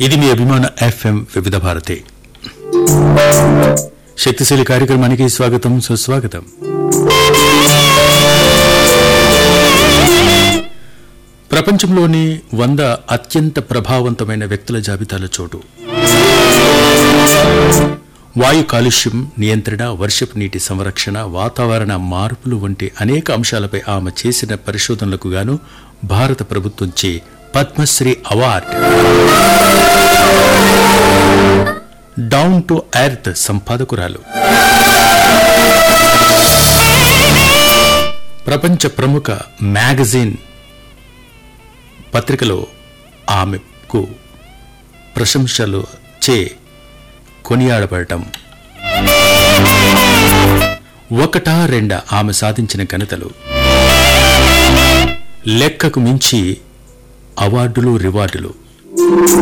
ఇది మీ అభిమాన ఎఫ్ఎం వివిధ భారతి శక్తిశీలి కార్యక్రమానికి స్వాగతం సుస్వాగతం ప్రపంచంలోని వంద అత్యంత ప్రభావవంతమైన వ్యక్తుల జాబితాలో చోటు వాయు కాలుష్యం నియంత్రణ వర్షపు నీటి సంరక్షణ వాతావరణ మార్పులు వంటి అనేక అంశాలపై ఆమె చేసిన పరిశోధనలకు గాను భారత ప్రభుత్వంచే Padmashri award down to earth సంపాదకురాలు ప్రపంచ ప్రముఖ మ్యాగజైన్ పత్రికలో ఆమెకు ప్రశంసలు చే కొనియాడబడటం ఒకటా రెండా ఆమె సాధించిన ఘనతలు లెక్కకు మించి అవార్డులు రివార్డులు